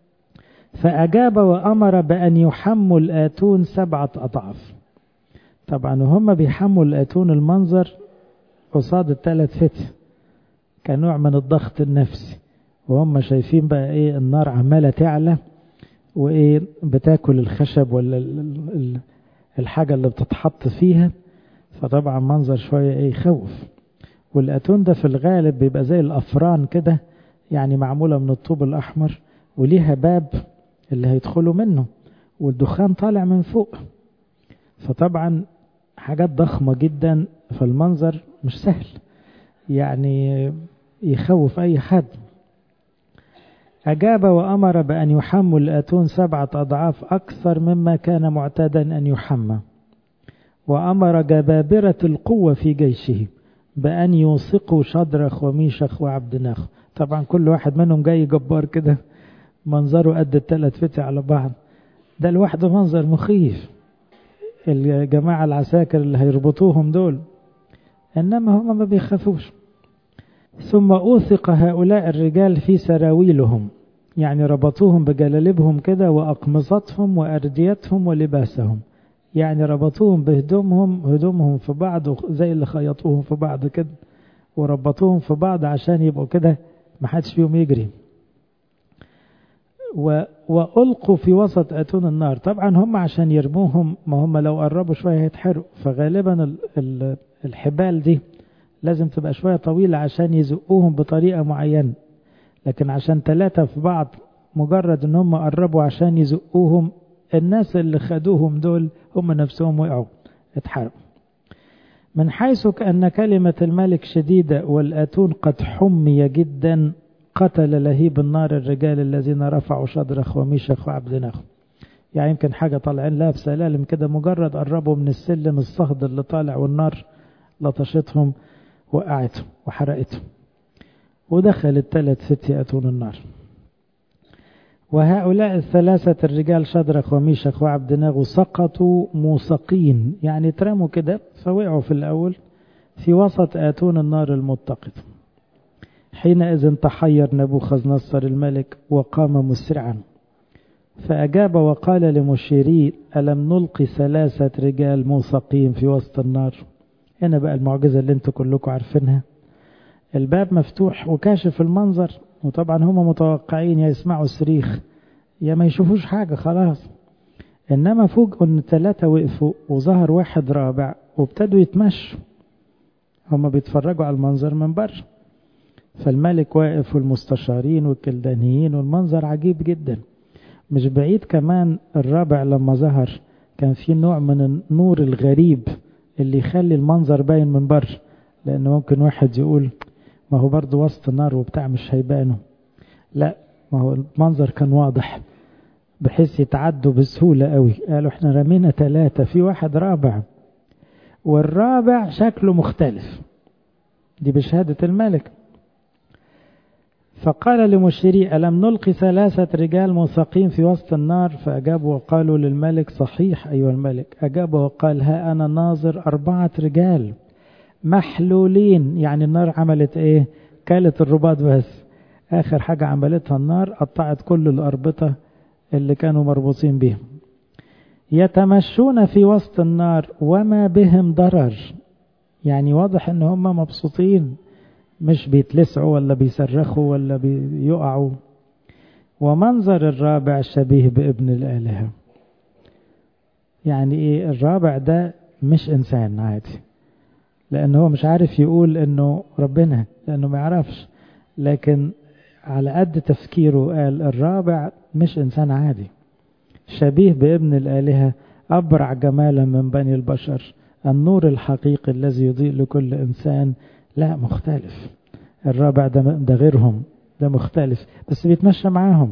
فأجاب وأمر بأن يحموا الآتون سبعة أضعاف طبعا وهم بيحموا الآتون المنظر قصاد الثلاث فتح كنوع من الضغط النفسي وهم شايفين بقى ايه النار عمالة تعلى وايه بتاكل الخشب ولا الحاجة اللي بتتحط فيها فطبعا منظر شوية ايه يخوف والاتون ده في الغالب بيبقى زي الافران كده يعني معمولة من الطوب الاحمر وليها باب اللي هيدخلوا منه والدخان طالع من فوق فطبعا حاجات ضخمة جدا فالمنظر مش سهل يعني يخوف أي حد أجاب وأمر بأن يحموا الآتون سبعة أضعاف أكثر مما كان معتادا أن يحمى وأمر جبابرة القوة في جيشه بأن يوثقوا شدرخ وميشخ وعبد ناخ طبعا كل واحد منهم جاي جبار كده منظره قد التلات فتح على بعض ده لوحده منظر مخيف الجماعة العساكر اللي هيربطوهم دول إنما هم ما بيخافوش ثم أوثق هؤلاء الرجال في سراويلهم يعني ربطوهم بجلالبهم كده وأقمصتهم وأرديتهم ولباسهم يعني ربطوهم بهدومهم هدومهم في بعض زي اللي خيطوهم في بعض كده وربطوهم في بعض عشان يبقوا كده ما حدش فيهم يجري و... وألقوا في وسط أتون النار طبعا هم عشان يرموهم ما هم لو قربوا شوية هيتحرقوا فغالبا ال... ال... الحبال دي لازم تبقى شوية طويلة عشان يزقوهم بطريقة معينة لكن عشان ثلاثة في بعض مجرد ان هم قربوا عشان يزقوهم الناس اللي خدوهم دول هم نفسهم وقعوا اتحرقوا من حيث كأن كلمة الملك شديدة والآتون قد حمي جدا قتل لهيب النار الرجال الذين رفعوا شدرخ وميشخ وعبد نخ يعني يمكن حاجة طالعين لها بسلالم كده مجرد قربوا من السلم الصهد اللي طالع والنار لطشتهم وقعته وحرقته ودخل الثلاث فتياتون النار وهؤلاء الثلاثة الرجال شدرخ وميشخ وعبد ناغو سقطوا موسقين يعني ترموا كده فوقعوا في الأول في وسط آتون النار المتقد حينئذ تحير نبوخذ نصر الملك وقام مسرعا فأجاب وقال لمشيري ألم نلقي ثلاثة رجال موثقين في وسط النار هنا بقى المعجزة اللي انتوا كلكم عارفينها الباب مفتوح وكاشف المنظر وطبعا هم متوقعين يا يسمعوا الصريخ يا ما يشوفوش حاجة خلاص إنما فوجئوا إن ثلاثة وقفوا وظهر واحد رابع وابتدوا يتمشوا هم بيتفرجوا على المنظر من بره فالملك واقف والمستشارين والكلدانيين والمنظر عجيب جدا مش بعيد كمان الرابع لما ظهر كان في نوع من النور الغريب اللي يخلي المنظر باين من بره لأن ممكن واحد يقول ما هو برضه وسط النار وبتاع مش هيبانه لا ما هو المنظر كان واضح بحيث يتعدوا بسهولة قوي قالوا احنا رمينا ثلاثة في واحد رابع والرابع شكله مختلف دي بشهادة الملك فقال لمشيري ألم نلقي ثلاثة رجال موثقين في وسط النار فأجابوا وقالوا للملك صحيح أيها الملك أجاب وقال ها أنا ناظر أربعة رجال محلولين يعني النار عملت إيه كالت الرباط بس آخر حاجة عملتها النار قطعت كل الأربطة اللي كانوا مربوطين بهم يتمشون في وسط النار وما بهم ضرر يعني واضح ان هم مبسوطين مش بيتلسعوا ولا بيصرخوا ولا بيقعوا ومنظر الرابع شبيه بابن الآلهة يعني ايه الرابع ده مش انسان عادي لان هو مش عارف يقول انه ربنا لانه ما يعرفش لكن على قد تفكيره قال الرابع مش انسان عادي شبيه بابن الآلهة أبرع جمالا من بني البشر النور الحقيقي الذي يضيء لكل إنسان لا مختلف الرابع ده, ده غيرهم ده مختلف بس بيتمشى معاهم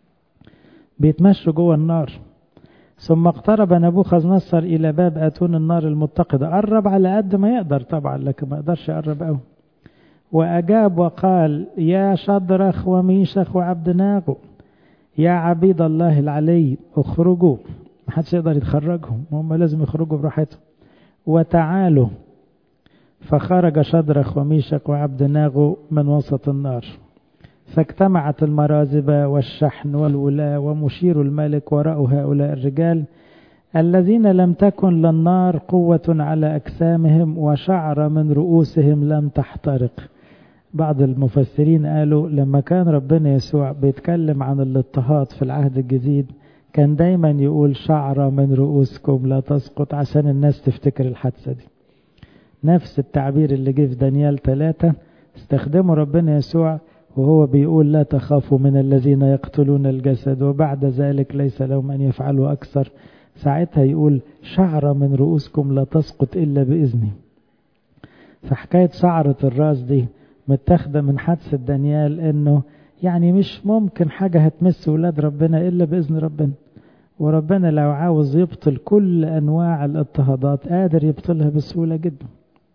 بيتمشوا جوه النار ثم اقترب نبوخذ نصر إلى باب أتون النار المتقدة قرب على قد ما يقدر طبعا لكن ما يقدرش يقرب قوي وأجاب وقال يا شدرخ وميشخ وعبد ناغو يا عبيد الله العلي اخرجوا ما حدش يقدر يتخرجهم هم لازم يخرجوا براحتهم وتعالوا فخرج شدرخ وميشك وعبد ناغو من وسط النار فاجتمعت المرازبة والشحن والولاة ومشير الملك وراء هؤلاء الرجال الذين لم تكن للنار قوة على أجسامهم وشعر من رؤوسهم لم تحترق بعض المفسرين قالوا لما كان ربنا يسوع بيتكلم عن الاضطهاد في العهد الجديد كان دايما يقول شعر من رؤوسكم لا تسقط عشان الناس تفتكر الحادثة دي نفس التعبير اللي جه في دانيال ثلاثة استخدمه ربنا يسوع وهو بيقول لا تخافوا من الذين يقتلون الجسد وبعد ذلك ليس لهم أن يفعلوا أكثر ساعتها يقول شعر من رؤوسكم لا تسقط إلا بإذني فحكاية شعرة الراس دي متاخده من حادثة دانيال انه يعني مش ممكن حاجة هتمس ولاد ربنا الا باذن ربنا وربنا لو عاوز يبطل كل انواع الاضطهادات قادر يبطلها بسهولة جدا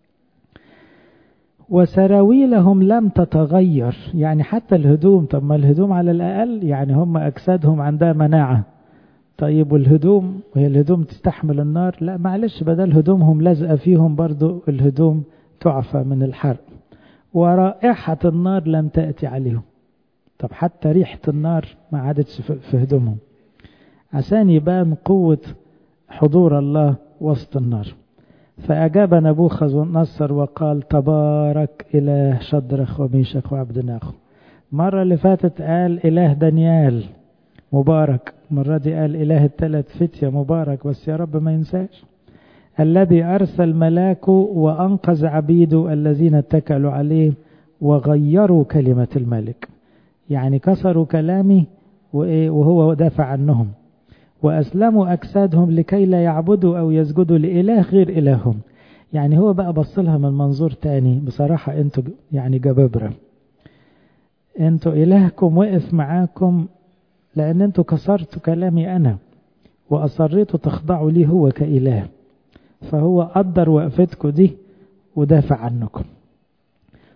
وسراويلهم لم تتغير يعني حتى الهدوم طب ما الهدوم على الاقل يعني هم اجسادهم عندها مناعة طيب والهدوم وهي الهدوم تستحمل النار لا معلش بدل هدومهم لازقة فيهم برضو الهدوم تعفى من الحرق ورائحة النار لم تأتي عليهم طب حتى ريحة النار ما عادتش في هدومهم عشان يبان قوة حضور الله وسط النار فأجاب نبوخذ نصر وقال تبارك إله شدرخ وميشخ وعبد ناخو مرة اللي فاتت قال إله دانيال مبارك مرة دي قال إله الثلاث فتية مبارك بس يا رب ما ينساش الذي أرسل ملاكه وأنقذ عبيده الذين اتكلوا عليه وغيروا كلمة الملك يعني كسروا كلامي وهو دافع عنهم وأسلموا أجسادهم لكي لا يعبدوا أو يسجدوا لإله غير إلههم يعني هو بقى بصلها من منظور تاني بصراحة انتوا يعني جبابرة انتوا إلهكم وقف معاكم لأن انتوا كسرتوا كلامي أنا وأصريتوا تخضعوا لي هو كإله فهو قدر وقفتكم دي ودافع عنكم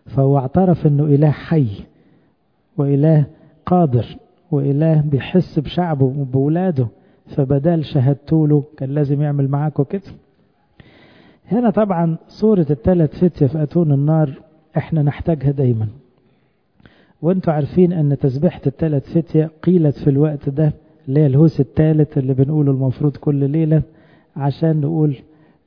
فهو اعترف انه اله حي واله قادر واله بيحس بشعبه وبولاده فبدال شهدتوا له كان لازم يعمل معاكم كده هنا طبعا صورة الثلاث فتية في أتون النار احنا نحتاجها دايما وانتوا عارفين ان تسبيحة الثلاث فتية قيلت في الوقت ده اللي هي الهوس الثالث اللي بنقوله المفروض كل ليلة عشان نقول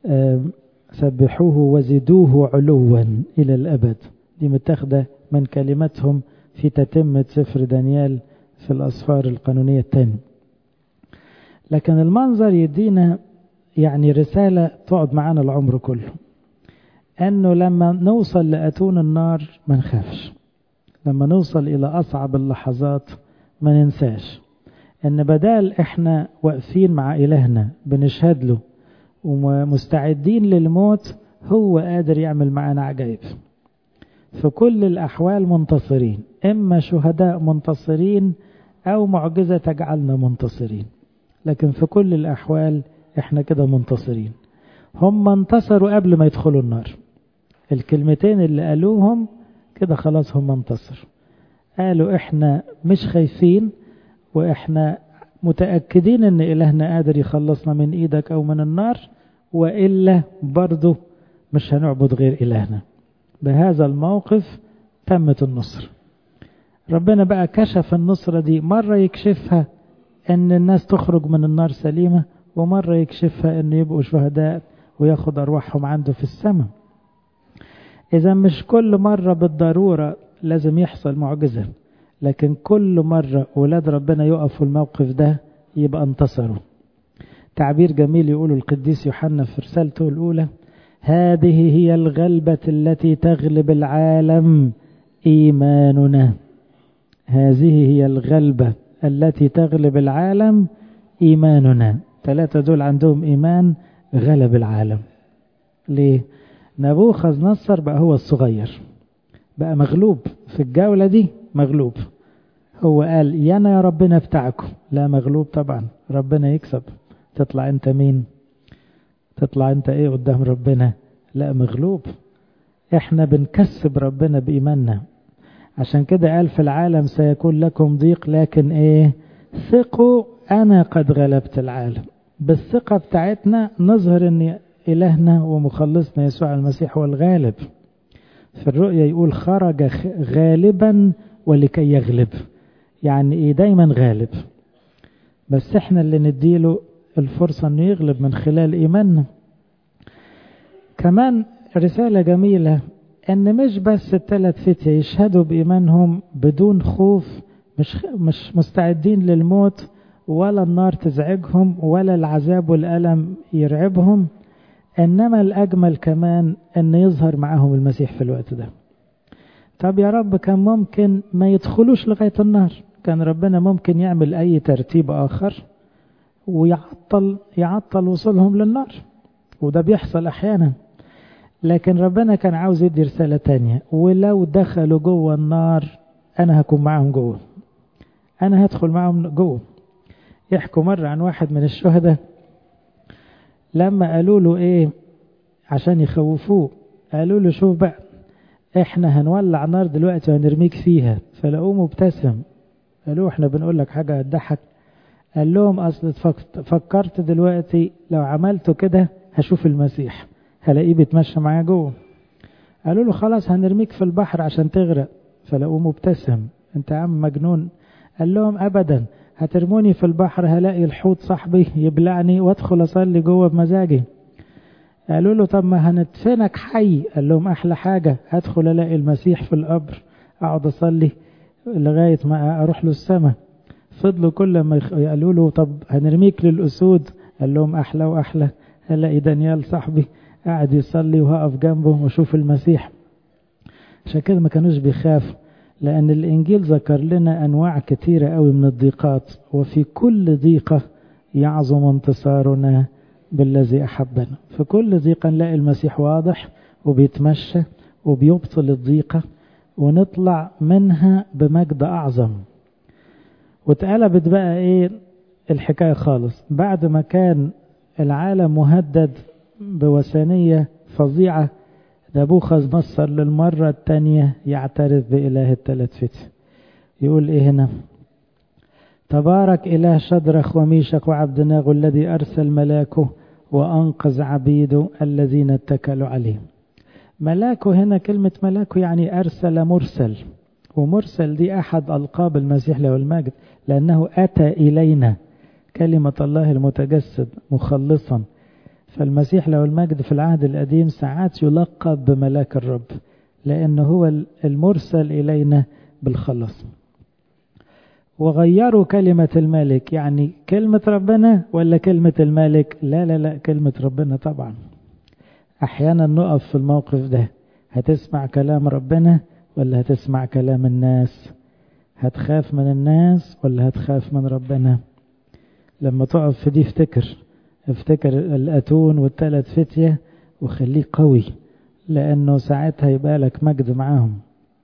سبحوه وزدوه علوا إلى الأبد دي متاخدة من كلماتهم في تتمة سفر دانيال في الأسفار القانونية الثانية لكن المنظر يدينا يعني رسالة تقعد معانا العمر كله أنه لما نوصل لأتون النار ما نخافش لما نوصل إلى أصعب اللحظات ما ننساش أن بدال إحنا واقفين مع إلهنا بنشهد له ومستعدين للموت هو قادر يعمل معانا عجائب في كل الأحوال منتصرين إما شهداء منتصرين أو معجزة تجعلنا منتصرين لكن في كل الأحوال إحنا كده منتصرين هم انتصروا قبل ما يدخلوا النار الكلمتين اللي قالوهم كده خلاص هم انتصروا قالوا إحنا مش خايفين وإحنا متأكدين إن إلهنا قادر يخلصنا من إيدك أو من النار وإلا برضه مش هنعبد غير إلهنا بهذا الموقف تمت النصر ربنا بقى كشف النصرة دي مرة يكشفها ان الناس تخرج من النار سليمة ومرة يكشفها ان يبقوا شهداء وياخد ارواحهم عنده في السماء اذا مش كل مرة بالضرورة لازم يحصل معجزة لكن كل مرة ولاد ربنا يقفوا الموقف ده يبقى انتصروا تعبير جميل يقوله القديس يوحنا في رسالته الأولى هذه هي الغلبة التي تغلب العالم إيماننا هذه هي الغلبة التي تغلب العالم إيماننا ثلاثة دول عندهم إيمان غلب العالم ليه؟ نبوخذ نصر بقى هو الصغير بقى مغلوب في الجولة دي مغلوب هو قال يانا يا ربنا بتاعكم لا مغلوب طبعا ربنا يكسب تطلع انت مين تطلع انت ايه قدام ربنا لا مغلوب احنا بنكسب ربنا بإيماننا عشان كده قال في العالم سيكون لكم ضيق لكن ايه ثقوا انا قد غلبت العالم بالثقة بتاعتنا نظهر ان الهنا ومخلصنا يسوع المسيح هو الغالب في الرؤيا يقول خرج غالبا ولكي يغلب يعني ايه دايما غالب بس احنا اللي نديله الفرصة انه يغلب من خلال ايماننا كمان رسالة جميلة ان مش بس الثلاث فتية يشهدوا بايمانهم بدون خوف مش مش مستعدين للموت ولا النار تزعجهم ولا العذاب والألم يرعبهم إنما الأجمل كمان أن يظهر معهم المسيح في الوقت ده طب يا رب كان ممكن ما يدخلوش لغاية النار كان ربنا ممكن يعمل أي ترتيب آخر ويعطل يعطل وصولهم للنار وده بيحصل أحيانا لكن ربنا كان عاوز يدي رسالة تانية ولو دخلوا جوه النار أنا هكون معاهم جوه أنا هدخل معاهم جوه يحكوا مرة عن واحد من الشهداء لما قالوا له ايه عشان يخوفوه قالوا له شوف بقى احنا هنولع نار دلوقتي وهنرميك فيها فلقوه مبتسم قالوا احنا بنقول لك حاجة هتضحك قال لهم اصل فكرت دلوقتي لو عملته كده هشوف المسيح هلاقيه بيتمشى معايا جوه قالوا له خلاص هنرميك في البحر عشان تغرق فلقوه مبتسم انت يا عم مجنون قال لهم ابدا هترموني في البحر هلاقي الحوت صاحبي يبلعني وادخل اصلي جوه بمزاجي قالوا له طب ما هندفنك حي قال لهم احلى حاجة هدخل الاقي المسيح في القبر اقعد اصلي لغاية ما اروح له السماء فضلوا كل ما قالوا له طب هنرميك للاسود قال لهم احلى واحلى هلاقي دانيال صاحبي قاعد يصلي وهقف جنبه واشوف المسيح عشان كده ما كانوش بيخافوا لأن الإنجيل ذكر لنا أنواع كثيرة قوي من الضيقات وفي كل ضيقة يعظم انتصارنا بالذي أحبنا في كل ضيقة نلاقي المسيح واضح وبيتمشى وبيبطل الضيقة ونطلع منها بمجد أعظم واتقلبت بقى إيه الحكاية خالص بعد ما كان العالم مهدد بوثنية فظيعة نبوخذ نصر للمرة الثانية يعترف بإله الثلاث فتية يقول إيه هنا تبارك إله شدرخ وميشق وعبد ناغو الذي أرسل ملاكه وأنقذ عبيده الذين اتكلوا عليه ملاكه هنا كلمة ملاكه يعني أرسل مرسل ومرسل دي أحد ألقاب المسيح له المجد لأنه أتى إلينا كلمة الله المتجسد مخلصا فالمسيح له المجد في العهد القديم ساعات يلقب بملاك الرب لأنه هو المرسل إلينا بالخلص وغيروا كلمة الملك يعني كلمة ربنا ولا كلمة الملك لا لا لا كلمة ربنا طبعا أحيانا نقف في الموقف ده هتسمع كلام ربنا ولا هتسمع كلام الناس هتخاف من الناس ولا هتخاف من ربنا لما تقف في دي افتكر افتكر الأتون والثلاث فتية وخليك قوي لأنه ساعتها يبقى لك مجد معاهم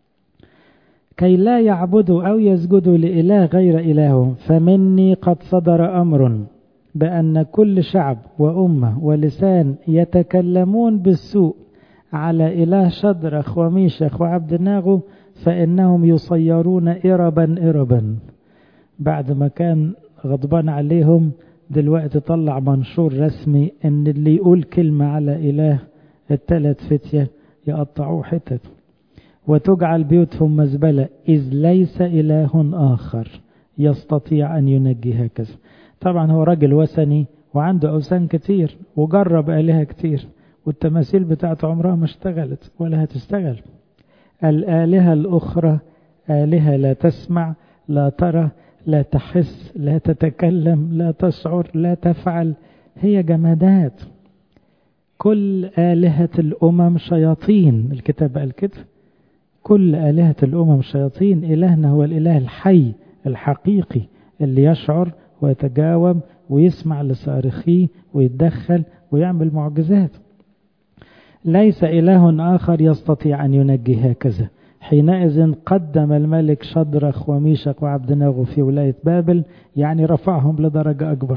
كي لا يعبدوا أو يسجدوا لإله غير إلههم فمني قد صدر أمر بأن كل شعب وأمة ولسان يتكلمون بالسوء على إله شدرخ وميشخ وعبد ناغو فإنهم يصيرون إربا إربا بعد ما كان غضبان عليهم دلوقتي طلع منشور رسمي ان اللي يقول كلمة على اله التلات فتية يقطعوه حتت وتجعل بيوتهم مزبلة إذ ليس إله آخر يستطيع أن ينجي هكذا طبعا هو راجل وثني وعنده أوثان كتير وجرب آلهة كتير والتماثيل بتاعته عمرها ما اشتغلت ولا هتشتغل الآلهة الأخرى آلهة لا تسمع لا ترى لا تحس لا تتكلم لا تشعر لا تفعل هي جمادات كل آلهة الأمم شياطين الكتاب قال كده كل آلهة الأمم شياطين إلهنا هو الإله الحي الحقيقي اللي يشعر ويتجاوب ويسمع لصارخيه ويتدخل ويعمل معجزات ليس إله آخر يستطيع أن ينجي هكذا حينئذ قدم الملك شدرخ وميشق وعبد ناغو في ولاية بابل يعني رفعهم لدرجة أكبر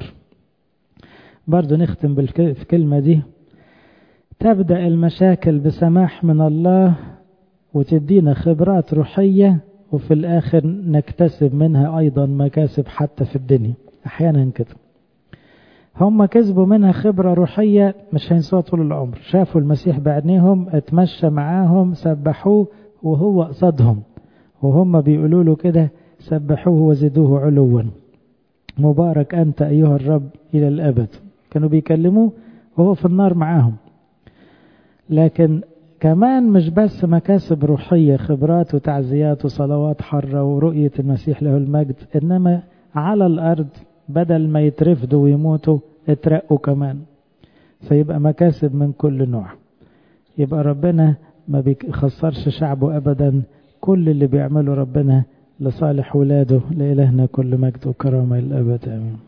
برضو نختم بالكلمة دي تبدأ المشاكل بسماح من الله وتدينا خبرات روحية وفي الآخر نكتسب منها أيضا مكاسب حتى في الدنيا أحيانا كده هم كسبوا منها خبرة روحية مش هينسوها طول العمر شافوا المسيح بعينيهم اتمشى معاهم سبحوه وهو قصدهم وهم بيقولوا له كده سبحوه وزدوه علوا مبارك أنت أيها الرب إلى الأبد كانوا بيكلموه وهو في النار معاهم لكن كمان مش بس مكاسب روحية خبرات وتعزيات وصلوات حرة ورؤية المسيح له المجد إنما على الأرض بدل ما يترفدوا ويموتوا اترقوا كمان فيبقى مكاسب من كل نوع يبقى ربنا ما بيخسرش شعبه أبدا كل اللي بيعمله ربنا لصالح ولاده لإلهنا كل مجد وكرامة للأبد آمين